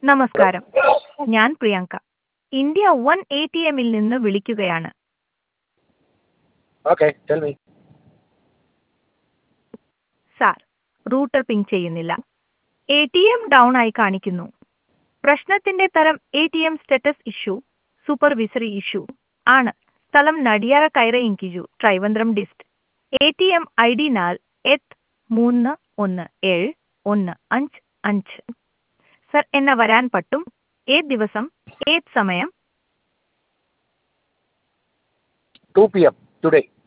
നമസ്കാരം ഞാൻ Priyanka India one A T എമ്മിൽ നിന്ന് വിളിക്കുകയാണ് okay tell me sir router ping ചെയ്യുന്നില്ല എ ടി എം ഡൗൺ ആയി കാണിക്കുന്നു പ്രശ്നത്തിന്റെ തരം A T M status issue supervisory issue ആണ് സ്ഥലം നടിയാറ കൈറ ഇങ്കിജു Trivandrum dist A T M I D നാൽ എത്ത് മൂന്ന് ഒന്ന് ഏഴ് ഒന്ന് അഞ്ച് അഞ്ച് സർ എന്നെ വരാൻ പറ്റും ഏത് ദിവസം ഏത് സമയം ടു പി എം ടുഡേ